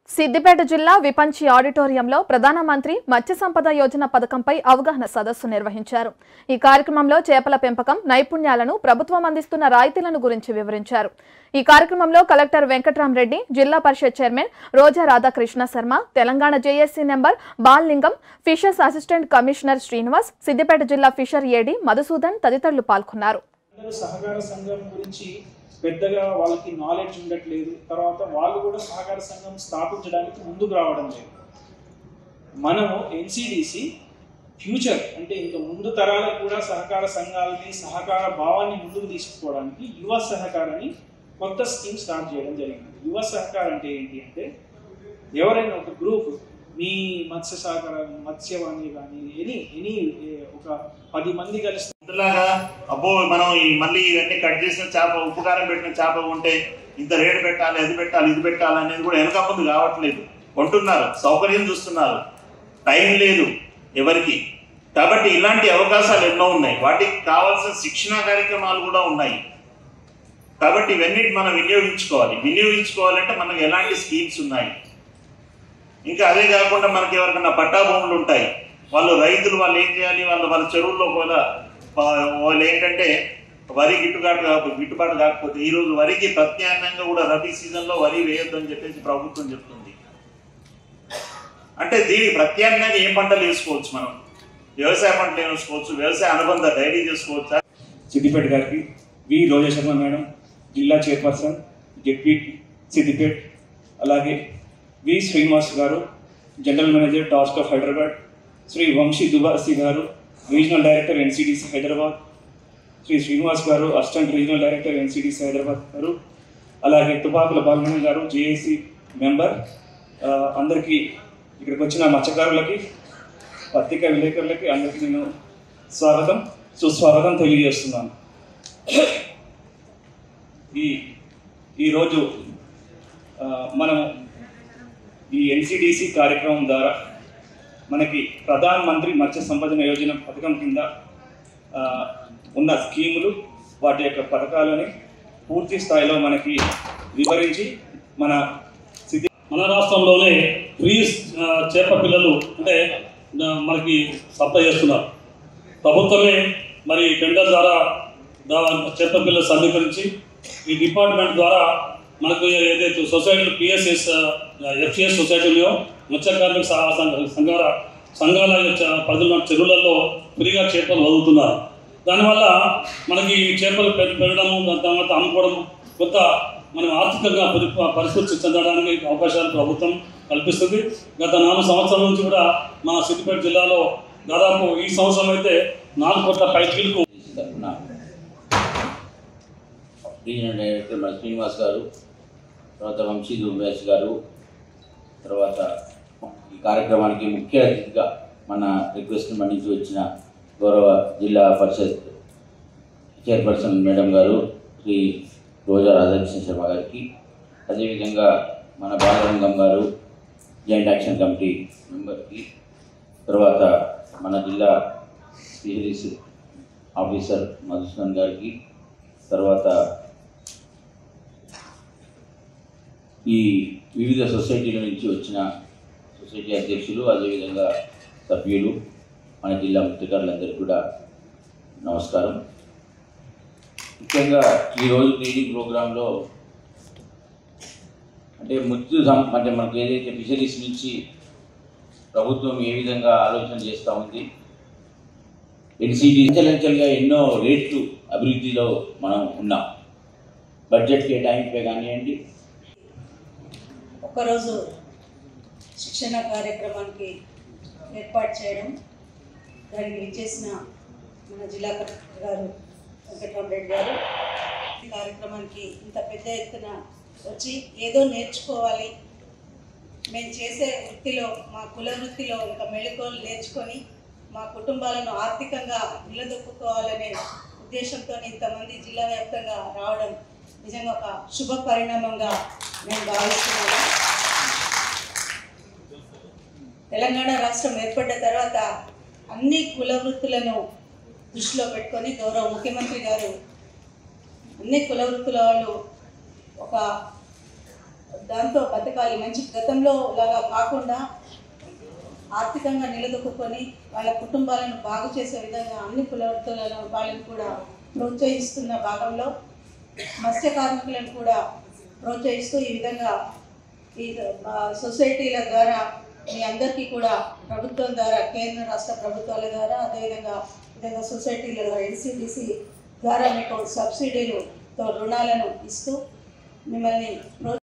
సిద్దిపేట జిల్లా విపంచి ఆడిటోరియంలో ప్రధానమంత్రి మత్స్య సంపద యోజన పథకంపై అవగాహన సదస్సు నిర్వహించారు ఈ కార్యక్రమంలో చేపల పెంపకం నైపుణ్యాలను ప్రభుత్వం అందిస్తున్న రాయితీలను గురించి వివరించారు ఈ కార్యక్రమంలో కలెక్టర్ వెంకట్రామరెడ్డి జిల్లా పరిషత్ chairman Roja Radhakrishna Sharma Telangana JAC number Ballingam fishers assistant commissioner Srinivas Siddipet జిల్లా ఫిషర్ ఏడీ మధుసూదన్ తదితరులు పాల్గొన్నారు అందరూ సహకార సంఘం గురించి పెద్దగా వాళ్ళకి నాలెడ్జ్ ఉండట్లేదు తర్వాత వాళ్ళు కూడా సహకార సంఘం స్థాపించడానికి ముందుకు రావడం లేదు మనము ఎన్సిడిసి ఫ్యూచర్ అంటే ఇంకా ముందు తరాలకు కూడా సహకార సంఘాలని సహకార భావాన్ని ముందుకు తీసుకుపోవడానికి యువ సహకారాన్ని కొత్త స్కీమ్ స్టార్ట్ చేయడం జరిగింది యువ సహకారం అంటే ఏంటి అంటే ఎవరైనా ఒక గ్రూప్ మీ మత్స్య సహకార మత్స్యవాణి కానీ ఎనీ ఎనీ ఒక పది మంది కలిసి ముందులాగా అబ్బో మనం ఈ మళ్ళీ ఇవన్నీ కట్ చేసిన చేప ఉప్పు కారం పెట్టిన చేప ఉంటే ఇంత రేటు పెట్టాలి అది పెట్టాలి ఇది పెట్టాలి అనేది కూడా వెనక ముందు కావట్లేదు కొంటున్నారు సౌకర్యం చూస్తున్నారు టైం లేదు ఎవరికి కాబట్టి ఇలాంటి అవకాశాలు ఎన్నో ఉన్నాయి వాటికి కావాల్సిన శిక్షణా కార్యక్రమాలు కూడా ఉన్నాయి కాబట్టి ఇవన్నీ మనం వినియోగించుకోవాలి వినియోగించుకోవాలంటే మనకు ఎలాంటి స్కీమ్స్ ఉన్నాయి ఇంకా అదే కాకుండా మనకి ఎవరికైనా పట్టా భూములు ఉంటాయి వాళ్ళు రైతులు వాళ్ళు ఏం చేయాలి వాళ్ళు వాళ్ళ చెరువుల్లో కూడా వా- వాళ్ళు ఏంటంటే వరి గిట్టుబాటు కాకపోతే గిట్టుబాటు కాకపోతే ఈ రోజు వరికి ప్రత్యామ్నాయంగా కూడా రబీ సీజన్లో వరి వేయొద్దు అని చెప్పేసి ప్రభుత్వం చెప్తుంది అంటే దీనికి ప్రత్యామ్నాయంగా ఏం పంటలు వేసుకోవచ్చు మనం వ్యవసాయ పంటలు వేసుకోవచ్చు వ్యవసాయ అనుబంధ డైరీ చేసుకోవచ్చా సిద్దిపేట గారికి వి రోజా శర్మ మేడం జిల్లా చైర్పర్సన్ జెడ్పీ సిద్దిపేట్ అలాగే వి శ్రీనివాస్ గారు general manager TASK of Hyderabad Shri Vamshi Dubasi గారు regional director NCDC Hyderabad Shri Srinivas గారు assistant regional director NCDC Hyderabad గారు అలాగే తుపాకుల బాలమణి గారు జేఏసీ మెంబర్ ఆ, అందరికీ ఇక్కడికి వచ్చిన మత్స్యకారులకి పత్రికా విలేకరులకి అందరికీ నేను స్వాగతం సుస్వాగతం తెలియజేస్తున్నాను ఈ ఈరోజు ఆ, మనం ఈ ఎన్సిడిసి కార్యక్రమం ద్వారా మనకి ప్రధాన మంత్రి మత్స్య సంపదన యోజన పథకం కింద ఆ, ఉన్న స్కీములు వాటి యొక్క పథకాలని పూర్తి స్థాయిలో మనకి వివరించి మన స్థితి మన రాష్ట్రంలోనే ఫ్రీ ఆ, చేప పిల్లలు అంటే ఆ, మనకి సప్లై చేస్తున్నారు ప్రభుత్వమే మరి టెండర్ ద్వారా దా- చేప పిల్లలు సమీకరించి ఈ డిపార్ట్మెంట్ ద్వారా మనకు ఏదైతే సొసైటీలు పిఎస్ఎస్ ఎఫ్సిఎస్ సొసైటీలో మత్స్య కార్మిక సహా సంఘ- సంఘాల సంఘాల యొక్క పరిధిలో చెరువులలో ఫ్రీగా చేపలు వదులుతున్నారు దానివల్ల మనకి చేపలు పె- పెరగడము దాని తర్వాత అమ్ముకోవడం కొంత మనం ఆర్థికంగా పరి- పరిస్థితి చెందడానికి అవకాశాలు ప్రభుత్వం కల్పిస్తుంది గత నాలుగు సంవత్సరాల నుంచి కూడా మన సిద్దిపేట జిల్లాలో దాదాపు ఈ సంవత్సరం అయితే నాలుగు కోట్ల పైచీలకు తరఫున రీజనల్ డైరెక్టర్ మన శ్రీనివాస్ గారు తర్వాత వంశీ దుంబేష్ గారు తర్వాత ఈ కార్యక్రమానికి ముఖ్య అతిథిగా మన రిక్వెస్ట్ మన్నించి వచ్చిన గౌరవ జిల్లా పరిషత్ చైర్పర్సన్ మేడం గారు శ్రీ రోజా రాధాకృష్ణ శర్మ గారికి అదేవిధంగా మన బాలరంగం గారు జాయింట్ యాక్షన్ కమిటీ మెంబర్కి తర్వాత మన జిల్లా ఫిషరీస్ ఆఫీసర్ మధుసూదన్ గారికి తర్వాత ఈ వివిధ సొసైటీల నుంచి వచ్చిన సొసైటీ అధ్యక్షులు అదేవిధంగా సభ్యులు మన జిల్లా మృతికారులందరికీ కూడా నమస్కారం ముఖ్యంగా ఈరోజు ట్రైనింగ్ ప్రోగ్రాంలో అంటే మృత్యు సం- అంటే మనకు ఏదైతే ఫిషరీస్ నుంచి ప్రభుత్వం ఏ విధంగా ఆలోచన చేస్తూ ఉంది ఎన్సిడి అంచెలంచెలుగా ఎన్నో రేట్లు అభివృద్ధిలో మనం ఉన్నాం బడ్జెట్ కేటాయింపే కానివ్వండి ఒక్కరోజు శిక్షణ కార్యక్రమానికి ఏర్పాటు చేయడం దానికి ఇచ్చేసిన మన జిల్లా కలెక్టర్ గారు వెంకటరామరెడ్డి గారు ఈ కార్యక్రమానికి ఇంత పెద్ద ఎత్తున వచ్చి ఏదో నేర్చుకోవాలి మేము చేసే వృత్తిలో మా కుల వృత్తిలో ఒక మెళుకువలు నేర్చుకొని మా కుటుంబాలను ఆర్థికంగా నిలదొక్కుకోవాలనే ఉద్దేశంతో ఇంతమంది జిల్లా వ్యాప్తంగా రావడం నిజంగా ఒక శుభ పరిణామంగా నేను భావిస్తున్నాను తెలంగాణ రాష్ట్రం ఏర్పడ్డ తర్వాత అన్ని కుల వృత్తులను దృష్టిలో పెట్టుకొని గౌరవ ముఖ్యమంత్రి గారు అన్ని కుల వృత్తుల వాళ్ళు ఒక దాంతో బతకాలి మంచి గతంలో లాగా కాకుండా ఆర్థికంగా నిలదొక్కుని వాళ్ళ కుటుంబాలను బాగు చేసే విధంగా అన్ని కులవృత్తులలో వాళ్ళని కూడా ప్రోత్సహిస్తున్న భాగంలో మత్స్య కార్మికులను కూడా ప్రోత్సహిస్తూ ఈ విధంగా ఈ ఆ, సొసైటీల ద్వారా మీ అందరికీ కూడా ప్రభుత్వం ద్వారా కేంద్ర రాష్ట్ర ప్రభుత్వాల ద్వారా అదేవిధంగా విధంగా సొసైటీల ద్వారా ఎన్సిడిసి ద్వారా మీకు సబ్సిడీలు రుణాలను ఇస్తూ మిమ్మల్ని ప్రో